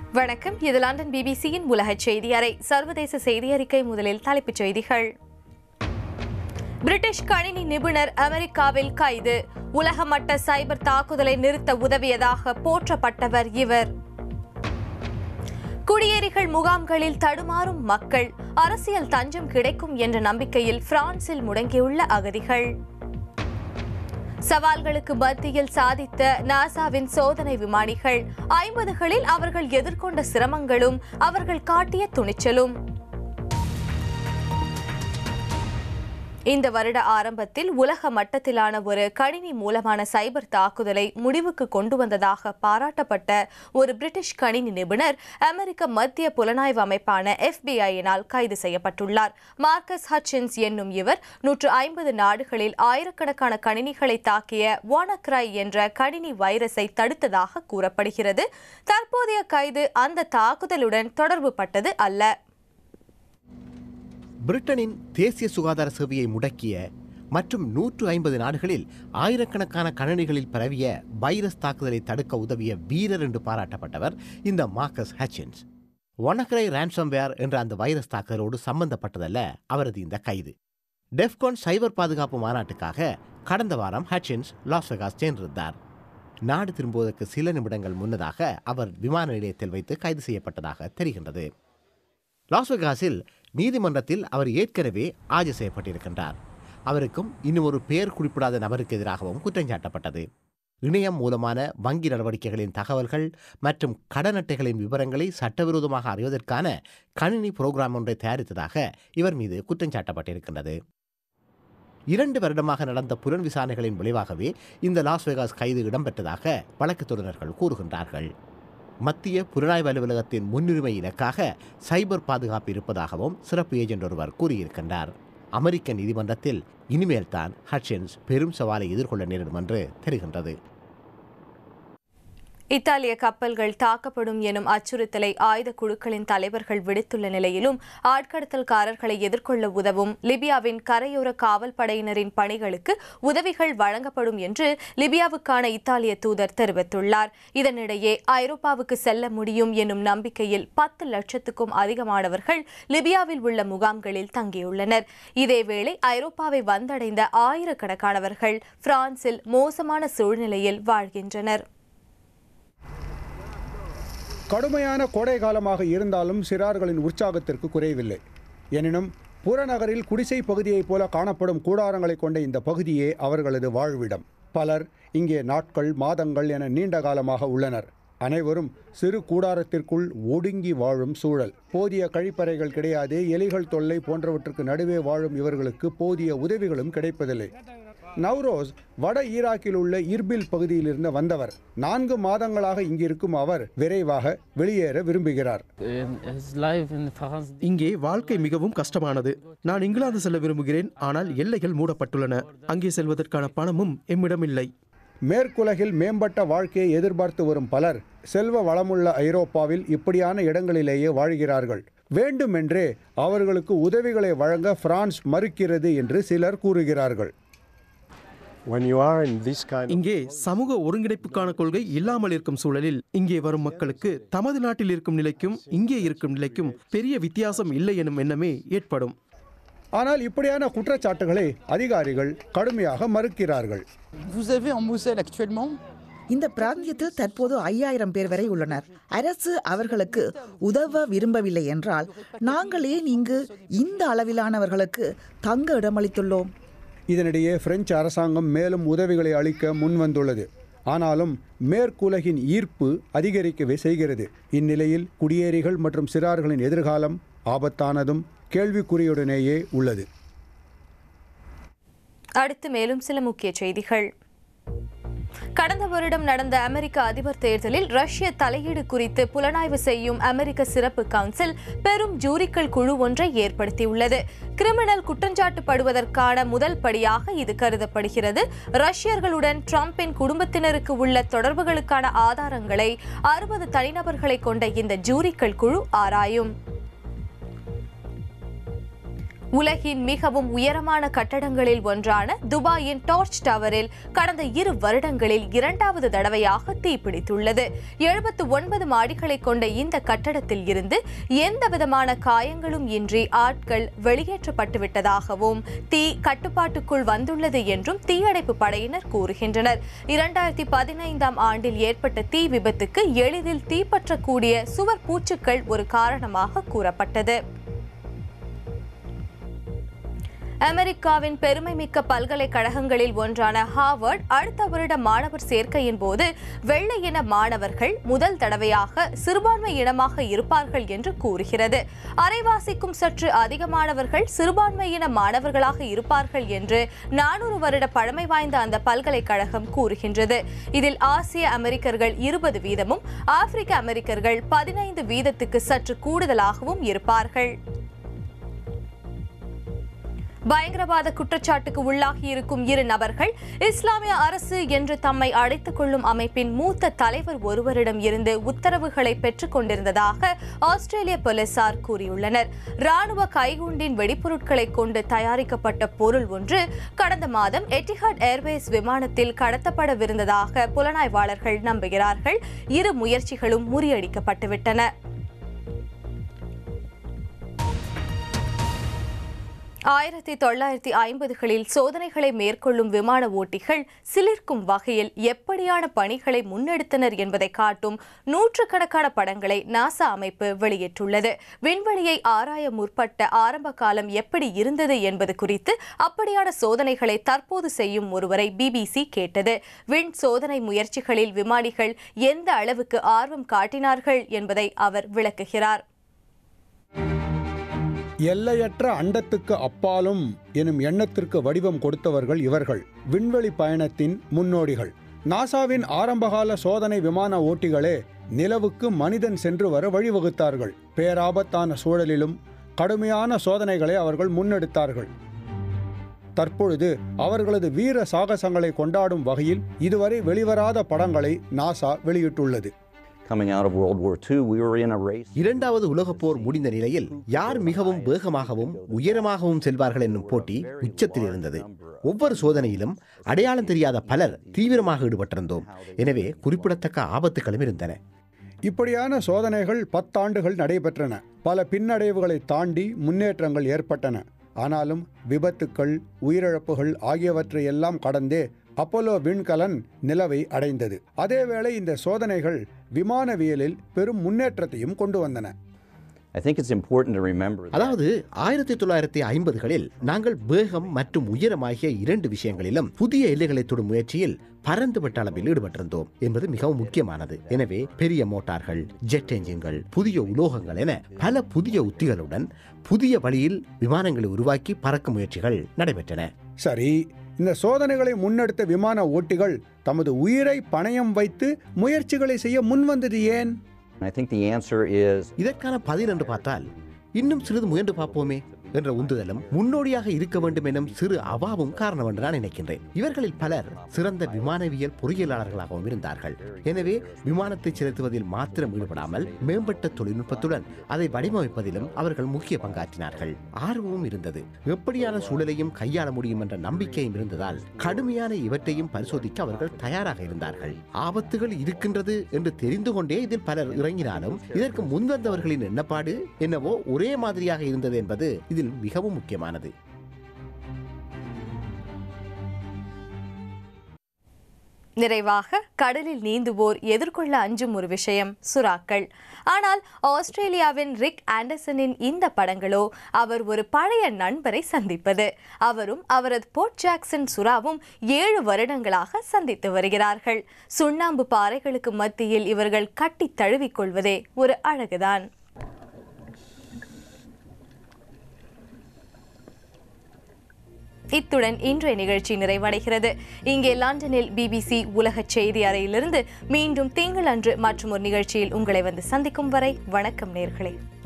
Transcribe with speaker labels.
Speaker 1: வணக்கம் இது லண்டன் பிபிசியின் உலக செய்தி அறை சர்வதேச செய்தி அறிக்கை முதலில் தலைப்புச் செய்திகள் பிரிட்டிஷ் கணினி நிபுணர் அமெரிக்காவில் கைது உலக மட்ட சைபர் தாக்குதலை நிறுத்த உதவியதாக போற்றப்பட்டவர் இவர் குடியேறிகள் முகாம்களில் தடுமாறும் மக்கள் அரசியல் தஞ்சம் கிடைக்கும் என்ற நம்பிக்கையில் பிரான்சில் முடங்கியுள்ள அகதிகள் சவால்களுக்கு மத்தியில் சாதித்த நாசாவின் சோதனை விமானிகள் ஐம்பதுகளில் அவர்கள் எதிர்கொண்ட சிரமங்களும் அவர்கள் காட்டிய துணிச்சலும் இந்த வருட ஆரம்பத்தில் உலக மட்டத்திலான ஒரு கணினி மூலமான சைபர் தாக்குதலை முடிவுக்கு கொண்டு வந்ததாக பாராட்டப்பட்ட ஒரு பிரிட்டிஷ் கணினி நிபுணர் அமெரிக்க மத்திய புலனாய்வு அமைப்பான எஃபிஐயினால் கைது செய்யப்பட்டுள்ளார் மார்க்கஸ் ஹட்சின்ஸ் என்னும் இவர் நூற்று ஐம்பது நாடுகளில் ஆயிரக்கணக்கான கணினிகளை தாக்கிய வானக்ரை என்ற கணினி வைரஸை தடுத்ததாக கூறப்படுகிறது தற்போதைய கைது அந்த தாக்குதலுடன் தொடர்பு பட்டது அல்ல
Speaker 2: பிரிட்டனின் தேசிய சுகாதார சேவையை முடக்கிய மற்றும் நூற்று ஐம்பது நாடுகளில் ஆயிரக்கணக்கான கணனிகளில் பரவிய வைரஸ் தாக்குதலை தடுக்க உதவிய வீரர் என்று பாராட்டப்பட்டவர் இந்த மார்க்கஸ் ஹட்சின்ஸ் ஒனக்ரை ரான்சம்வேர் என்ற அந்த வைரஸ் தாக்குதலோடு சம்பந்தப்பட்டதல்ல அவரது இந்த கைது டெஃப்கான் சைபர் பாதுகாப்பு மாநாட்டுக்காக கடந்த வாரம் ஹட்சின்ஸ் லாஸ் வெகாஸ் சென்றிருந்தார் நாடு திரும்புவதற்கு சில நிமிடங்கள் முன்னதாக அவர் விமான நிலையத்தில் வைத்து கைது செய்யப்பட்டதாக தெரிகின்றது லாஸ் வெகாஸில் நீதிமன்றத்தில் அவர் ஏற்கனவே ஆஜர் செய்யப்பட்டிருக்கின்றார் அவருக்கும் இன்னும் ஒரு பெயர் குறிப்பிடாத நபருக்கு எதிராகவும் குற்றஞ்சாட்டப்பட்டது இணையம் மூலமான வங்கி நடவடிக்கைகளின் தகவல்கள் மற்றும் கடன் அட்டைகளின் விவரங்களை சட்டவிரோதமாக அறிவதற்கான கணினி புரோகிராம் ஒன்றை தயாரித்ததாக இவர் மீது குற்றஞ்சாட்டப்பட்டிருக்கின்றது இரண்டு வருடமாக நடந்த புலன் விசாரணைகளின் விளைவாகவே இந்த லாஸ் வேகாஸ் கைது இடம்பெற்றதாக வழக்கு தொடர்கள் கூறுகின்றார்கள் மத்திய புலனாய்வு அலுவலகத்தின் முன்னுரிமை இலக்காக சைபர் பாதுகாப்பு இருப்பதாகவும் சிறப்பு ஏஜென்ட் ஒருவர் கூறியிருக்கின்றார் அமெரிக்க நீதிமன்றத்தில் இனிமேல் தான் ஹட்சின்ஸ் பெரும் சவாலை எதிர்கொள்ள நேரிடும் என்று தெரிகின்றது
Speaker 1: இத்தாலிய கப்பல்கள் தாக்கப்படும் எனும் அச்சுறுத்தலை ஆயுத குழுக்களின் தலைவர்கள் விடுத்துள்ள நிலையிலும் ஆட்கடத்தல்காரர்களை எதிர்கொள்ள உதவும் லிபியாவின் கரையோர காவல் படையினரின் பணிகளுக்கு உதவிகள் வழங்கப்படும் என்று லிபியாவுக்கான இத்தாலிய தூதர் தெரிவித்துள்ளார் இதனிடையே ஐரோப்பாவுக்கு செல்ல முடியும் எனும் நம்பிக்கையில் பத்து லட்சத்துக்கும் அதிகமானவர்கள் லிபியாவில் உள்ள முகாம்களில் தங்கியுள்ளனர் இதேவேளை ஐரோப்பாவை வந்தடைந்த ஆயிரக்கணக்கானவர்கள் பிரான்சில் மோசமான சூழ்நிலையில் வாழ்கின்றனர்
Speaker 3: கடுமையான கோடை காலமாக இருந்தாலும் சிறார்களின் உற்சாகத்திற்கு குறைவில்லை எனினும் புறநகரில் குடிசை பகுதியைப் போல காணப்படும் கூடாரங்களை கொண்ட இந்த பகுதியே அவர்களது வாழ்விடம் பலர் இங்கே நாட்கள் மாதங்கள் என நீண்ட காலமாக உள்ளனர் அனைவரும் சிறு கூடாரத்திற்குள் ஒடுங்கி வாழும் சூழல் போதிய கழிப்பறைகள் கிடையாது எலிகள் தொல்லை போன்றவற்றுக்கு நடுவே வாழும் இவர்களுக்கு போதிய உதவிகளும் கிடைப்பதில்லை நவ்ரோஸ் வட ஈராக்கில் உள்ள இர்பில் பகுதியிலிருந்து வந்தவர் நான்கு மாதங்களாக இங்கிருக்கும் அவர் விரைவாக வெளியேற விரும்புகிறார்
Speaker 4: இங்கே வாழ்க்கை மிகவும் கஷ்டமானது நான் இங்கிலாந்து செல்ல விரும்புகிறேன் ஆனால் எல்லைகள் மூடப்பட்டுள்ளன அங்கே செல்வதற்கான பணமும் எம்மிடம் இல்லை
Speaker 3: மேற்குலகில் மேம்பட்ட வாழ்க்கையை எதிர்பார்த்து வரும் பலர் செல்வ வளமுள்ள ஐரோப்பாவில் இப்படியான இடங்களிலேயே வாழ்கிறார்கள் வேண்டுமென்றே அவர்களுக்கு உதவிகளை வழங்க பிரான்ஸ் மறுக்கிறது என்று சிலர் கூறுகிறார்கள்
Speaker 5: When you are in this kind of
Speaker 4: இங்கே சமூக ஒருங்கிணைப்புக்கான கொள்கை இல்லாமல் இருக்கும் சூழலில் இங்கே வரும் மக்களுக்கு தமது நாட்டில் இருக்கும் நிலைக்கும் இங்கே இருக்கும் நிலைக்கும் பெரிய வித்தியாசம் இல்லை எனும் எண்ணமே ஏற்படும்
Speaker 3: ஆனால் இப்படியான குற்றச்சாட்டுகளை அதிகாரிகள் கடுமையாக மறுக்கிறார்கள்
Speaker 6: Vous avez en Moselle actuellement
Speaker 7: இந்த பிராந்தியத்தில் தற்போது ஐயாயிரம் பேர் வரை உள்ளனர் அரசு அவர்களுக்கு உதவ விரும்பவில்லை என்றால் நாங்கள் ஏன் இங்கு இந்த அளவிலானவர்களுக்கு தங்க இடமளித்துள்ளோம்
Speaker 3: இதனிடையே பிரெஞ்சு அரசாங்கம் மேலும் உதவிகளை அளிக்க முன்வந்துள்ளது ஆனாலும் மேற்குலகின் ஈர்ப்பு அதிகரிக்கவே செய்கிறது இந்நிலையில் குடியேறிகள் மற்றும் சிறார்களின் எதிர்காலம் ஆபத்தானதும் கேள்விக்குறியுடனேயே உள்ளது
Speaker 1: அடுத்து மேலும் சில முக்கிய செய்திகள் கடந்த வருடம் நடந்த அமெரிக்க அதிபர் தேர்தலில் ரஷ்ய தலையீடு குறித்து புலனாய்வு செய்யும் அமெரிக்க சிறப்பு கவுன்சில் பெரும் ஜூரிக்கள் குழு ஒன்றை ஏற்படுத்தியுள்ளது கிரிமினல் குற்றஞ்சாட்டுப்படுவதற்கான முதல் படியாக இது கருதப்படுகிறது ரஷ்யர்களுடன் டிரம்பின் குடும்பத்தினருக்கு உள்ள தொடர்புகளுக்கான ஆதாரங்களை அறுபது தனிநபர்களை கொண்ட இந்த ஜூரிக்கள் குழு ஆராயும் உலகின் மிகவும் உயரமான கட்டடங்களில் ஒன்றான துபாயின் டார்ச் டவரில் கடந்த இரு வருடங்களில் இரண்டாவது தடவையாக தீப்பிடித்துள்ளது எழுபத்து ஒன்பது மாடிகளை கொண்ட இந்த கட்டடத்தில் இருந்து எந்த விதமான காயங்களும் இன்றி ஆட்கள் வெளியேற்றப்பட்டு விட்டதாகவும் தீ கட்டுப்பாட்டுக்குள் வந்துள்ளது என்றும் தீயணைப்பு படையினர் கூறுகின்றனர் இரண்டாயிரத்தி பதினைந்தாம் ஆண்டில் ஏற்பட்ட தீ விபத்துக்கு எளிதில் தீப்பற்றக்கூடிய சுவர் பூச்சுக்கள் ஒரு காரணமாக கூறப்பட்டது அமெரிக்காவின் பெருமைமிக்க பல்கலைக்கழகங்களில் ஒன்றான ஹார்வர்ட் அடுத்த வருட மாணவர் சேர்க்கையின் போது வெள்ளை இன மாணவர்கள் முதல் தடவையாக சிறுபான்மை இனமாக இருப்பார்கள் என்று கூறுகிறது அரைவாசிக்கும் சற்று அதிகமானவர்கள் சிறுபான்மையின மாணவர்களாக இருப்பார்கள் என்று நானூறு வருட பழமை வாய்ந்த அந்த பல்கலைக்கழகம் கூறுகின்றது இதில் ஆசிய அமெரிக்கர்கள் இருபது வீதமும் ஆப்பிரிக்க அமெரிக்கர்கள் பதினைந்து வீதத்துக்கு சற்று கூடுதலாகவும் இருப்பார்கள் பயங்கரவாத குற்றச்சாட்டுக்கு உள்ளாகி இருக்கும் இரு நபர்கள் இஸ்லாமிய அரசு என்று தம்மை அழைத்துக் கொள்ளும் அமைப்பின் மூத்த தலைவர் ஒருவரிடம் இருந்து உத்தரவுகளை பெற்றுக் கொண்டிருந்ததாக ஆஸ்திரேலிய போலீசார் கூறியுள்ளனர் ராணுவ கைகுண்டின் வெடிப்பொருட்களை கொண்டு தயாரிக்கப்பட்ட பொருள் ஒன்று கடந்த மாதம் எட்டிஹாட் ஏர்வேஸ் விமானத்தில் கடத்தப்படவிருந்ததாக புலனாய்வாளர்கள் நம்புகிறார்கள் இரு முயற்சிகளும் முறியடிக்கப்பட்டுவிட்டன ஆயிரத்தி தொள்ளாயிரத்தி ஐம்பதுகளில் சோதனைகளை மேற்கொள்ளும் விமான ஓட்டிகள் சிலிர்க்கும் வகையில் எப்படியான பணிகளை முன்னெடுத்தனர் என்பதை காட்டும் நூற்றுக்கணக்கான படங்களை நாசா அமைப்பு வெளியிட்டுள்ளது விண்வெளியை ஆராய முற்பட்ட ஆரம்ப காலம் எப்படி இருந்தது என்பது குறித்து அப்படியான சோதனைகளை தற்போது செய்யும் ஒருவரை பிபிசி கேட்டது விண் சோதனை முயற்சிகளில் விமானிகள் எந்த அளவுக்கு ஆர்வம் காட்டினார்கள் என்பதை அவர் விளக்குகிறார்
Speaker 3: எல்லையற்ற அண்டத்துக்கு அப்பாலும் எனும் எண்ணத்திற்கு வடிவம் கொடுத்தவர்கள் இவர்கள் விண்வெளி பயணத்தின் முன்னோடிகள் நாசாவின் ஆரம்பகால சோதனை விமான ஓட்டிகளே நிலவுக்கு மனிதன் சென்று வர வழிவகுத்தார்கள் பேராபத்தான சூழலிலும் கடுமையான சோதனைகளை அவர்கள் முன்னெடுத்தார்கள் தற்பொழுது அவர்களது வீர சாகசங்களை கொண்டாடும் வகையில் இதுவரை வெளிவராத படங்களை நாசா வெளியிட்டுள்ளது
Speaker 8: Coming out of World War II, we were in a race.
Speaker 2: இரண்டாவது உலகப் போர் முடிந்த நிலையில் யார் மிகவும் வேகமாகவும் உயரமாகவும் செல்வார்கள் என்னும் போட்டி உச்சத்தில் இருந்தது ஒவ்வொரு சோதனையிலும் அடையாளம் தெரியாத பலர் தீவிரமாக ஈடுபட்டிருந்தோம் எனவே குறிப்பிடத்தக்க ஆபத்துகளும் இருந்தன
Speaker 3: இப்படியான சோதனைகள் பத்தாண்டுகள் நடைபெற்றன பல பின்னடைவுகளை தாண்டி முன்னேற்றங்கள் ஏற்பட்டன ஆனாலும் விபத்துக்கள் உயிரிழப்புகள் ஆகியவற்றை எல்லாம் கடந்தே அப்போலோ விண்கலன் நிலவை அடைந்தது அதேவேளை இந்த சோதனைகள் விமானவியலில் பெரும் முன்னேற்றத்தையும் கொண்டு வந்தன
Speaker 8: I think it's important to remember that
Speaker 2: அதாவது ஆயிரத்தி தொள்ளாயிரத்தி ஐம்பதுகளில் நாங்கள் வேகம் மற்றும் உயரம் ஆகிய இரண்டு விஷயங்களிலும் புதிய எல்லைகளை தொடும் முயற்சியில் பரந்துபட்ட அளவில் ஈடுபட்டிருந்தோம் என்பது மிகவும் முக்கியமானது எனவே பெரிய மோட்டார்கள் ஜெட் என்ஜின்கள் புதிய உலோகங்கள் என பல புதிய உத்திகளுடன் புதிய வழியில் விமானங்களை உருவாக்கி பறக்கும் முயற்சிகள் நடைபெற்றன
Speaker 3: சரி இந்த சோதனைகளை முன்னெடுத்த விமான ஓட்டிகள் தமது உயிரை பணயம் வைத்து முயற்சிகளை செய்ய முன்வந்தது ஏன்
Speaker 8: I think the answer is
Speaker 2: இதற்கான பதில் என்று பார்த்தால் இன்னும் சிறிது முயன்று பார்ப்போமே என்ற உந்துதலும் முன்னோடியாக இருக்க வேண்டும் எனும் சிறு அவாவும் காரணம் என்று நான் நினைக்கின்றேன் இவர்களில் பலர் சிறந்த விமானவியல் பொறியியலாளர்களாகவும் இருந்தார்கள் எனவே விமானத்தை செலுத்துவதில் மாத்திரம் ஈடுபடாமல் மேம்பட்ட தொழில்நுட்பத்துடன் அதை வடிவமைப்பதிலும் அவர்கள் முக்கிய பங்காற்றினார்கள் ஆர்வமும் இருந்தது எப்படியான சூழலையும் கையாள முடியும் என்ற நம்பிக்கையும் இருந்ததால் கடுமையான இவற்றையும் பரிசோதிக்க அவர்கள் தயாராக இருந்தார்கள் ஆபத்துகள் இருக்கின்றது என்று தெரிந்து கொண்டே இதில் பலர் இறங்கினாலும் இதற்கு முன்வந்தவர்களின் எண்ணப்பாடு என்னவோ ஒரே மாதிரியாக இருந்தது என்பது இதில் மிகவும் முக்கியமானது
Speaker 1: நிறைவாக கடலில் நீந்துவோர் எதிர்கொள்ள அஞ்சும் ஒரு விஷயம் சுறாக்கள் ஆனால் ஆஸ்திரேலியாவின் ரிக் ஆண்டர்சனின் இந்த படங்களோ அவர் ஒரு பழைய நண்பரை சந்திப்பது அவரும் அவரது போர்ட் ஜாக்சன் சுறாவும் ஏழு வருடங்களாக சந்தித்து வருகிறார்கள் சுண்ணாம்பு பாறைகளுக்கு மத்தியில் இவர்கள் கட்டி தழுவிக்கொள்வதே ஒரு அழகுதான் இத்துடன் இன்றைய நிகழ்ச்சி நிறைவடைகிறது இங்கே லண்டனில் பிபிசி உலக செய்தி அறையிலிருந்து மீண்டும் திங்கள் அன்று மற்றும் ஒரு நிகழ்ச்சியில் உங்களை வந்து சந்திக்கும் வரை வணக்கம் நேர்களே